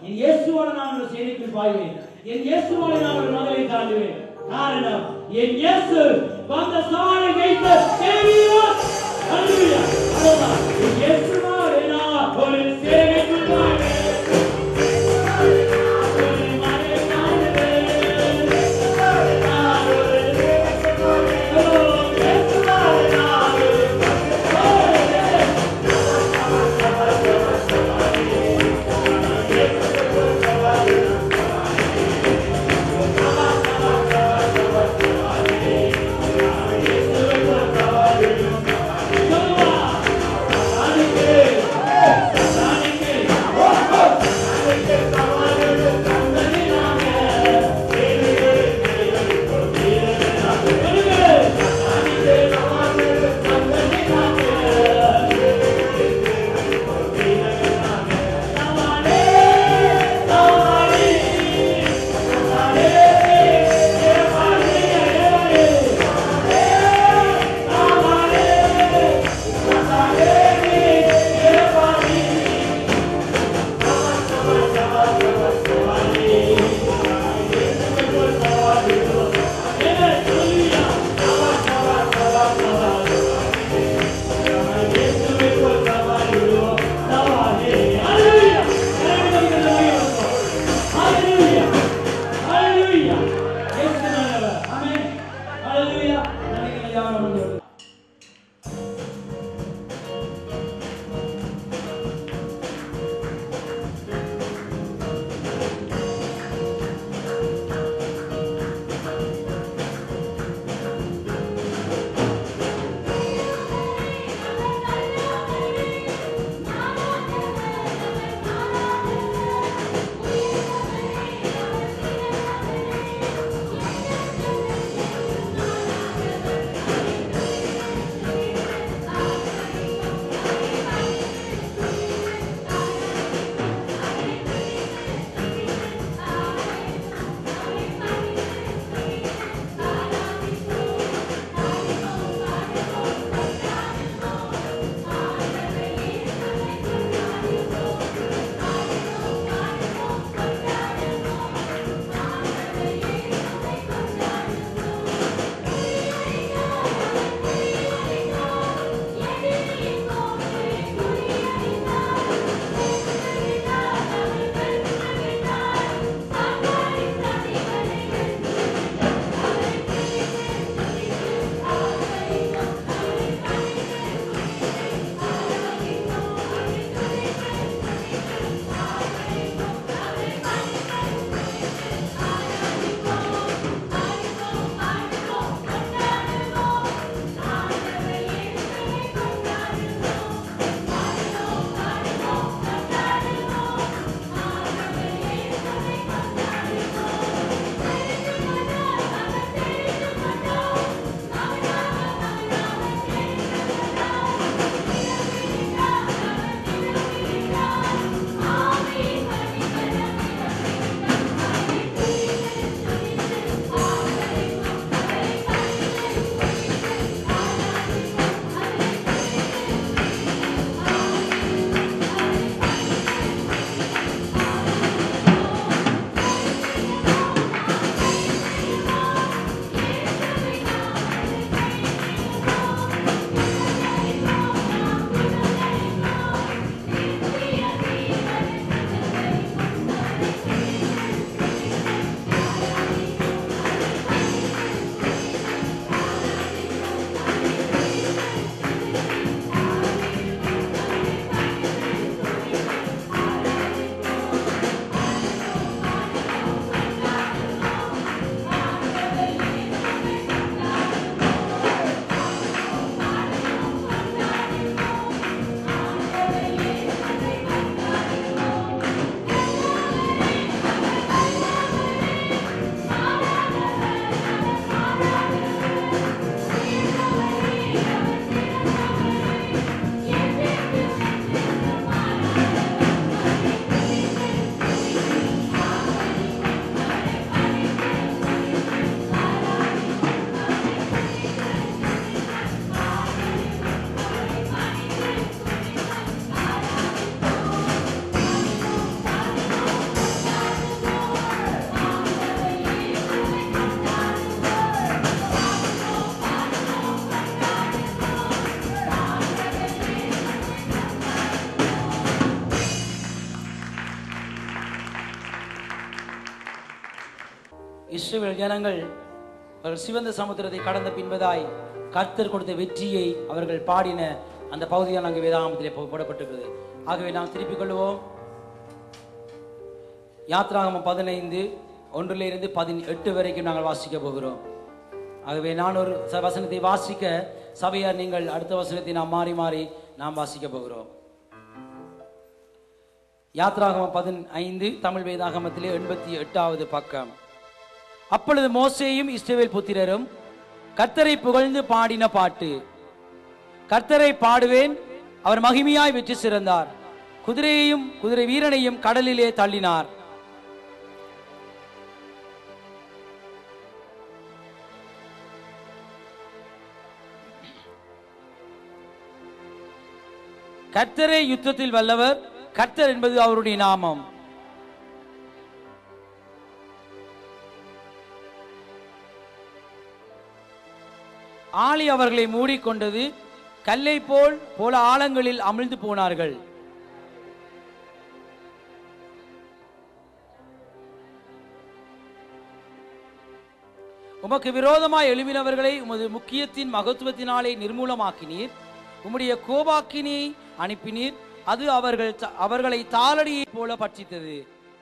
என் இயேசுவோட நான் ஒரு செய்திக்குள் பாய்வேன் என் இயேசுவோட நான் ஒரு மகளை தாண்டுவேன் காரணம் என் இயேசு வந்த சவாலை வைத்து தேவியார் ஹalleluya அவ்வளவுதான் என் இயேசுவோட நான் ஒரு சேவைக்குள் பாய்வேன் ஒரு மகளை தாண்டுவேன் நான் ஒரு ஓ, இயேசுவோட நான் ஒரு சொல்லுவா இஸ்ரவேல் ஜனங்கள் அவர்கள் சிவந்த சமுத்திரத்தை கடந்த பின்பதாய் கர்த்தர் கொடுத்த வெற்றியை அவர்கள் பாடின அந்த பகுதியாக அங்கு வேதாகமத்திலே போ- போடப்பட்டிருக்கிறது ஆகவே நாம் திருப்பிக் கொள்வோம் யாத்ராகமம் பதினைந்து ஒன்றிலிருந்து பதினெட்டு வரைக்கும் நாங்கள் வாசிக்க போகிறோம் ஆகவே நான் ஒரு ச- வசனத்தை வாசிக்க சபையார் நீங்கள் அடுத்த வசனத்தை நாம் மாறி மாறி நாம் வாசிக்க போகிறோம் யாத்ராகமம் பதினைந்து தமிழ் வேதாகமத்திலே எண்பத்தி எட்டாவது பக்கம் அப்பொழுது மோசேயும் இஸ்ரவேல் புத்திரரும் கர்த்தரை புகழ்ந்து பாடின பாட்டு கர்த்தரை பாடுவேன் அவர் மகிமையாய் வெற்றி சிறந்தார் குதிரையையும் குதிரை வீரனையும் கடலிலே தள்ளினார் கர்த்தரே யுத்தத்தில் வல்லவர் கர்த்தர் என்பது அவருடைய நாமம் ஆளி அவர்களை மூடிக்கொண்டது கல்லை போல் போல ஆழங்களில் அமிழ்ந்து போனார்கள் உமக்கு விரோதமாய் எழுப்பினவர்களை உமது முக்கியத்தின் மகத்துவத்தினாலே நிர்மூலமாக்கினீர் உம்முடைய கோபாக்கினியை அனுப்பினீர் அது அவர்கள் த- அவர்களை தாளடியைப் போல பட்சித்தது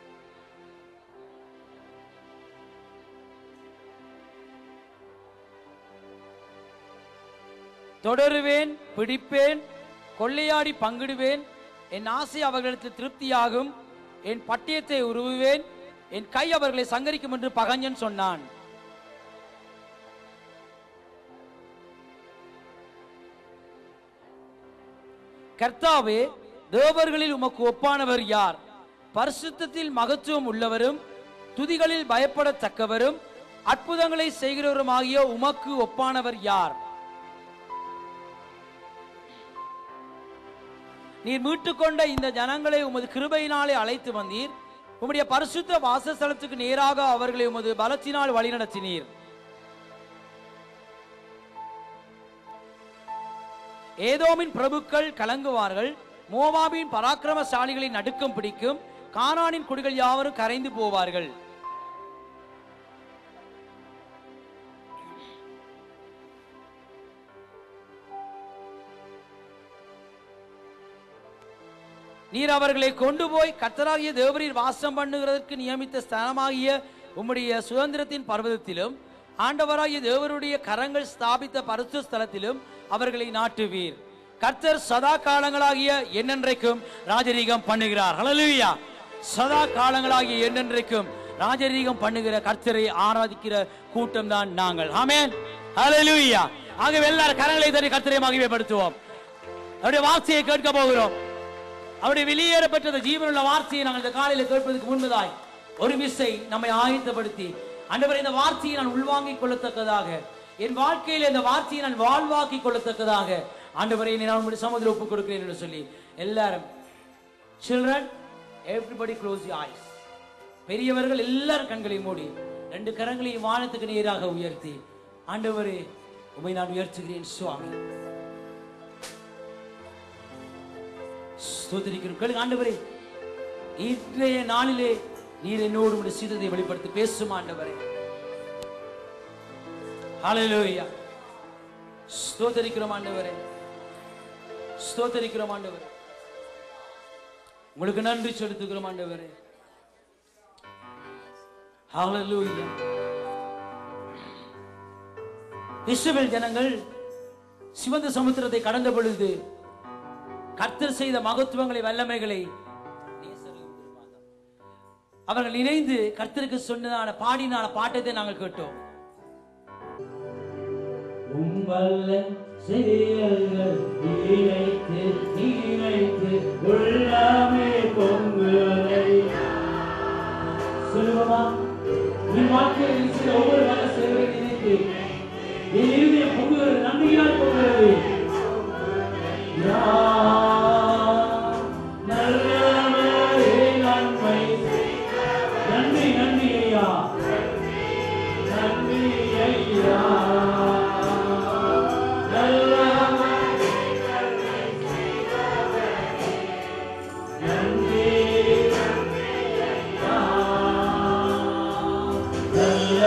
தொடருவேன் பிடிப்பேன் கொள்ளையாடி பங்கிடுவேன் என் ஆசை அவர்களுக்கு திருப்தியாகும் என் பட்டயத்தை உருவுவேன் என் கை அவர்களை சங்கரிக்கும் என்று பகஞ்சன் சொன்னான் கர்த்தாவே தேவர்களில் உமக்கு ஒப்பானவர் யார் பரிசுத்தத்தில் மகத்துவம் உள்ளவரும் துதிகளில் பயப்படத்தக்கவரும் அற்புதங்களை செய்கிறவருமாகிய உமக்கு ஒப்பானவர் யார் நீர் மீட்டுக்கொண்ட இந்த ஜனங்களை உமது கிருபையினாலே அழைத்து வந்தீர் உம்முடைய பரிசுத்த வாசஸ்தலத்துக்கு நேராக அவர்களை உமது பலத்தினால் வழிநடத்தினீர் ஏதோமின் பிரபுக்கள் கலங்குவார்கள் மோவாபின் பராக்கிரமசாலிகளை நடுக்கம் பிடிக்கும் கானானின் குடிகள் யாவரும் கரைந்து போவார்கள் நீர் அவர்களை கொண்டு போய் கர்த்தராகிய தேவரீர் வாசம் பண்ணுகிறதற்கு நியமித்த ஸ்தலமாகிய உம்முடைய சுதந்திரத்தின் பர்வதத்திலும் ஆண்டவராகிய தேவருடைய கரங்கள் ஸ்தாபித்த பரிசு ஸ்தலத்திலும் அவர்களை நாட்டுவீர் கர்த்தர் சதா காலங்களாகிய என்னென்றைக்கும் ராஜரீகம் பண்ணுகிறார் ஹalleluya சதா காலங்களாகிய என்னென்றைக்கும் ராஜரீகம் பண்ணுகிற கர்த்தரை ஆராதிக்கிற கூட்டம் தான் நாங்கள் ஆமென் ஹalleluya ஆகவே எல்லாரும் கரங்களை தட்டி கர்த்தரை மகிமைப்படுத்துவோம் அவருடைய வார்த்தையை கேட்க போகிறோம் அவருடைய வெளியேறப்பட்ட ஜீவனுள்ள வார்த்தையை நாங்கள் இந்த காலையில் கேட்பதற்கு முன்பதாய் ஒரு விசை நம்மை ஆயத்தப்படுத்தி ஆண்டவரே இந்த வார்த்தையை நான் உள்வாங்கிக் கொள்ளத்தக்கதாக என் வாழ்க்கையில் இந்த வார்த்தையை நான் வாழ்வாக்கிக் கொள்ளத்தக்கதாக ஆண்டவரை நான் உங்களுடைய சமூகத்தில் ஒப்புக் கொடுக்கிறேன் என்று சொல்லி எல்லாரும் children everybody close you eyes பெரியவர்கள் எல்லாரும் கண்களை மூடி ரெண்டு கரங்களையும் வானத்துக்கு நேராக உயர்த்தி ஆண்டவரே உமை நான் உயர்த்துகிறேன் சுவாமி ஸ்தோத்திரிக்கிறோம் கேளுங்க ஆண்டவரே இன்றைய நாளிலே நீர் என்னோடு உடைய சீதத்தை வெளிப்படுத்தி பேசும் ஆண்டவரே ஹalleluya ஸ்தோத்திரிக்கிறோம் ஆண்டவரே ஸ்தோத்திரிக்கிறோம் ஆண்டவரே உங்களுக்கு நன்றி செலுத்துகிறோம் ஆண்டவரே ஹalleluya இஸ்ரவேல் ஜனங்கள் சிவந்த சமுத்திரத்தை கடந்த பொழுது கர்த்தர் செய்த மகத்துவங்களை வல்லமைகளை அவர்கள் இணைந்து கர்த்தருக்கு சொன்னதான பாடினான பாட்டத்தை நாங்கள் கேட்டோம் உம்மல்ல செயல்கள் நினைத்து நினைத்து உள்ளமே பொங்குதை சொல்லுவோமா என் வாழ்க்கையில் நீ செய்த ஒவ்வொரு நல்ல செயலை நினைத்து என் இருதயம் பொங்குகிறது நன்மையால் பொங்குகிறது யா, நல்லவரே நன்மை நன்றி நன்றி ஐயா நன்றி ஐயா நல்லவரே நன்றி ஐயா நல்லவரே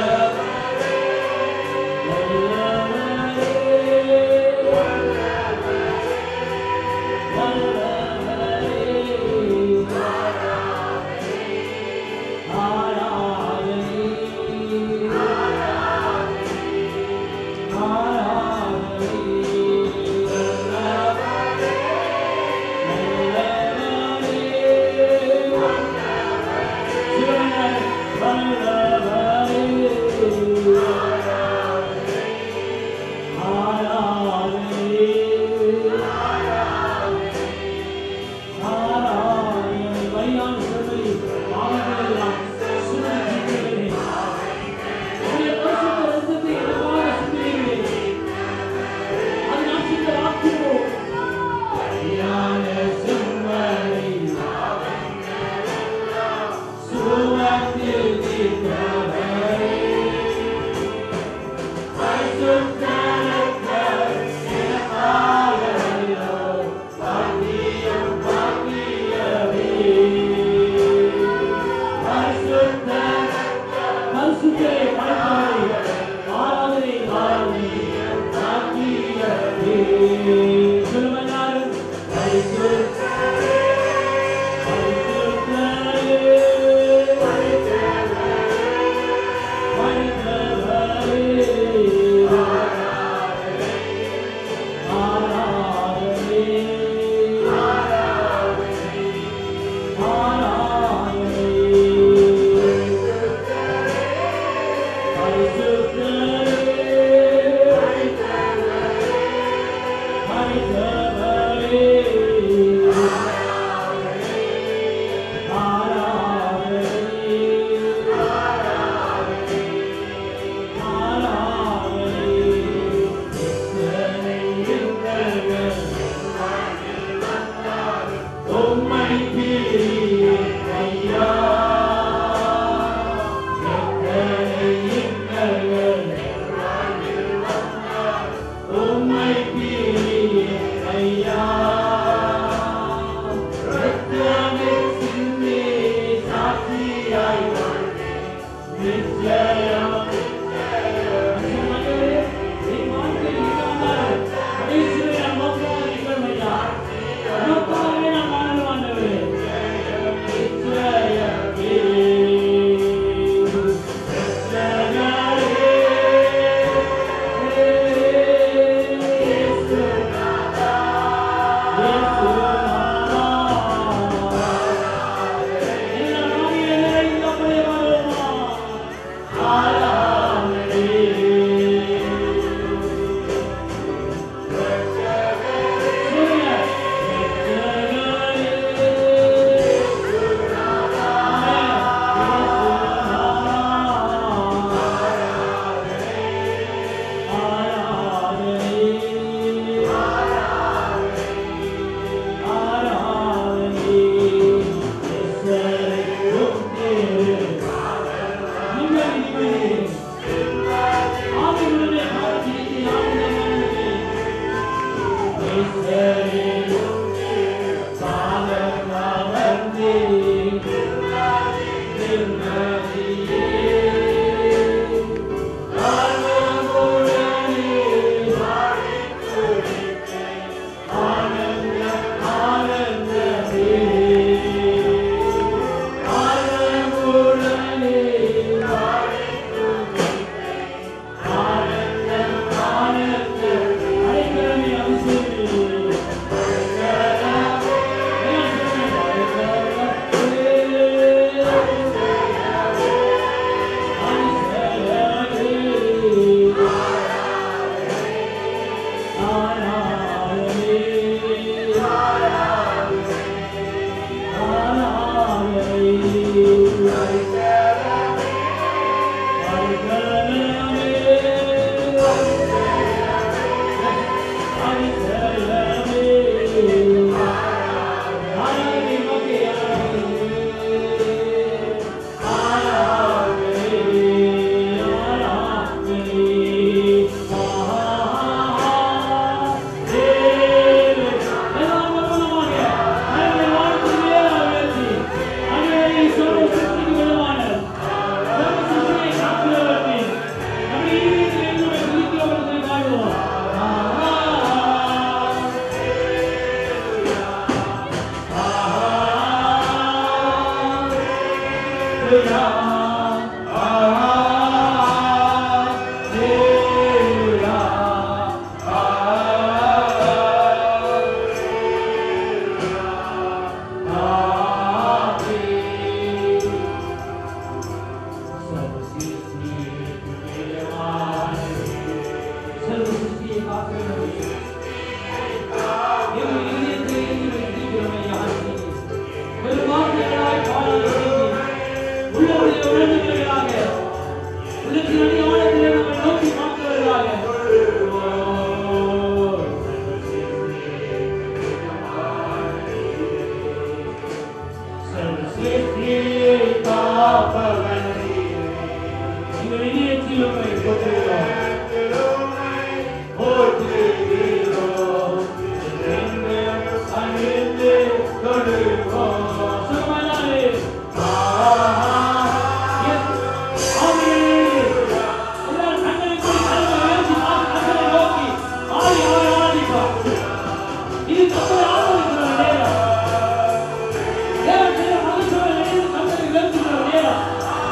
நேரம்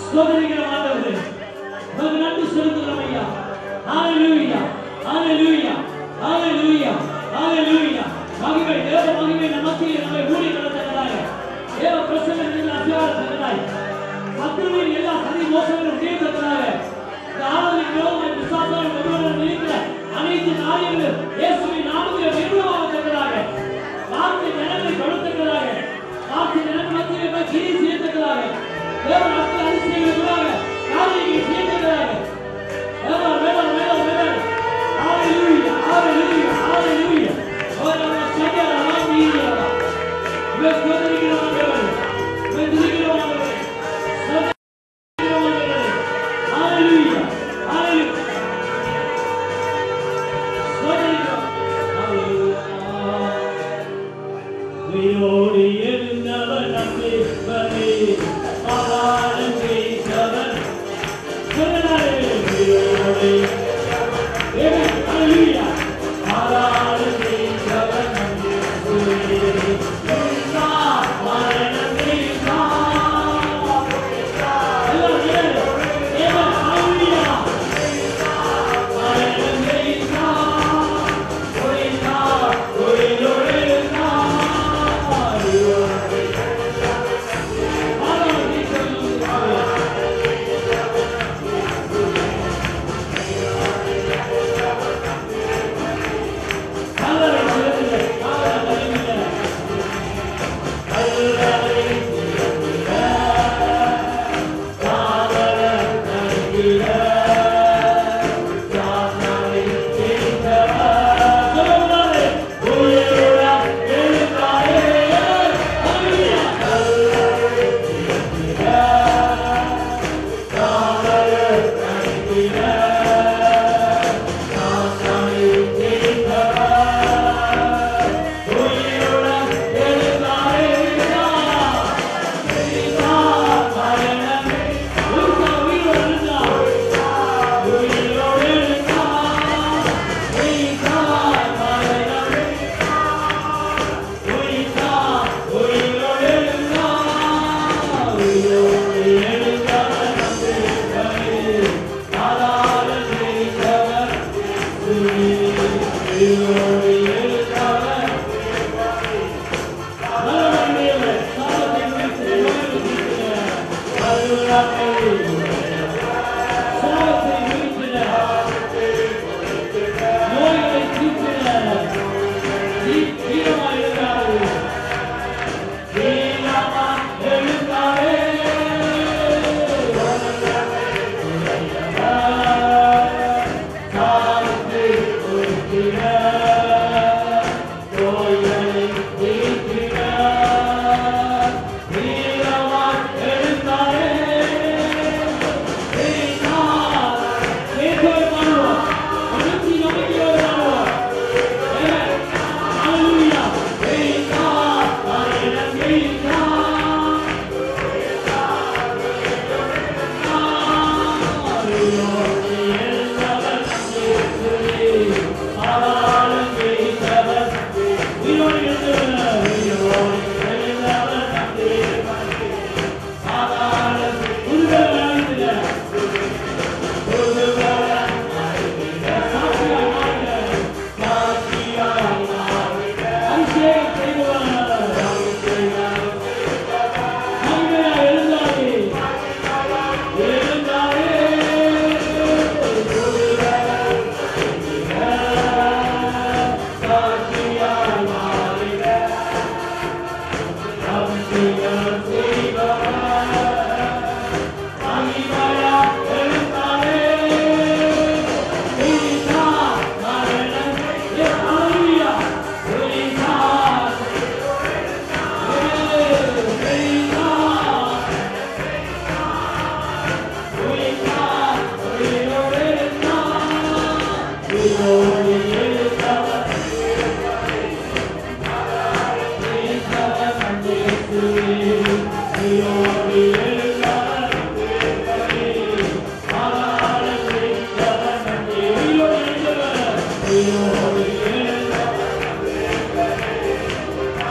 ஸ்தோத்திரிக்கிறோம் ஆண்டவரே உமக்கு நன்றி செலுத்துகிறோம் ஐயா ஹalleluya ஹalleluya ஹalleluya ஹalleluya மகிமை தேவ மகிமை நமக்கு நம்மை ஊழி நடத்தக்கதாக தேவ பிரசன்னத்தில் அசியாரத்தக்கதாக சத்துருவின் எல்லா சதி மோசங்களும் தீர்த்தக்கதாக இந்த ஆராதனை விரோதமாய் விசுவாசம் ஒருவரும் இருக்கிற அனைத்து காரியங்களும் இயேசுவின் நாமத்தில் நிர்மூலமாகத்தக்கதாக வார்த்தை நிலங்களை கொடுத்தக்கதாக வார்த்தை நிலங்கள் மத்தியில் போய் கிரி சேர்த்தக்கதாக தேவன் அற்புத அதிசயங்களுக்காக காரியங்களை சேர்த்தக்கதாக வேதம் வேதம் வேதம் வேதம் ஹalleluya ஹalleluya ஹalleluya ஓரமா சகல வாமியா இவை ஸ்தோத்திரிக்கிறோம் ஆண்டவரே இவை துதிக்கிறோம் ஆண்டவரே ஸ்தோத்திரிக்கிறோம் ஆண்டவரே ஹalleluya ஹalleluya ஸ்தோத்திரிக்கிறோம் ஹalleluya உயிரோடு எழுந்தவர் நம்பிவரே ஆதாரம் செய்தவர் சொன்னாரே உயிரோடு Amen. Hallelujah. ஆதாரம் செய்தவர் நம்பிவரே உன்னா மரணம் நீங்கா. எல்லாம் ஏறு. Amen. Hallelujah. மரணம் நீங்கா. உயிர்த்தா, உயிரோடு எழுந்தா.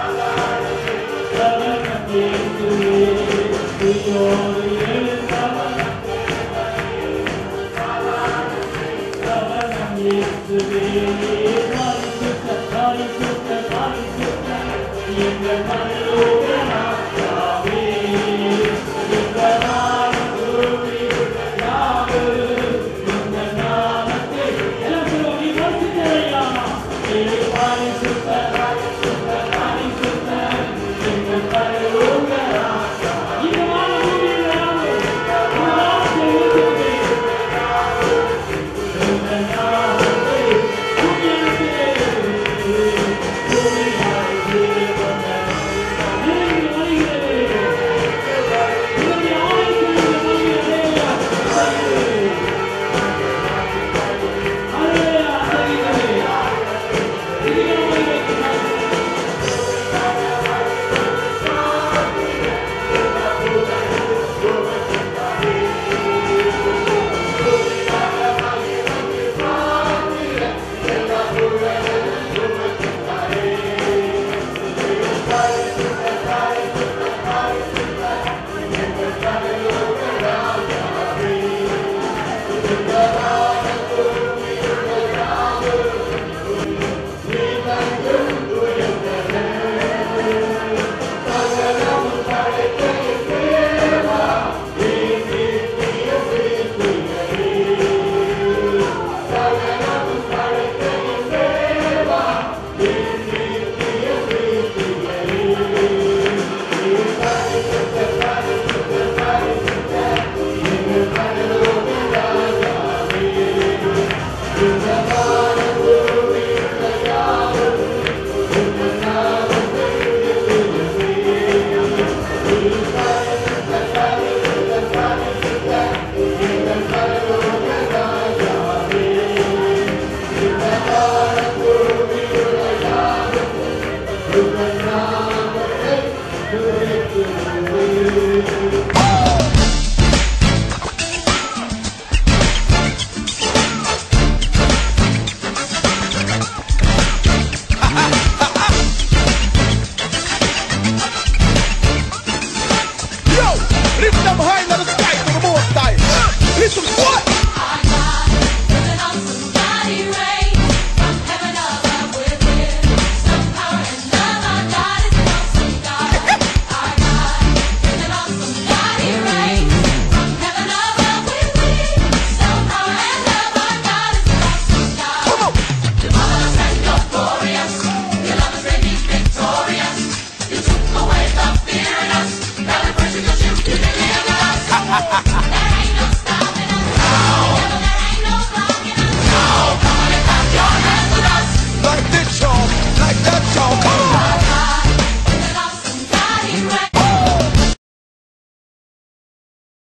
Thank you. Hallelujah.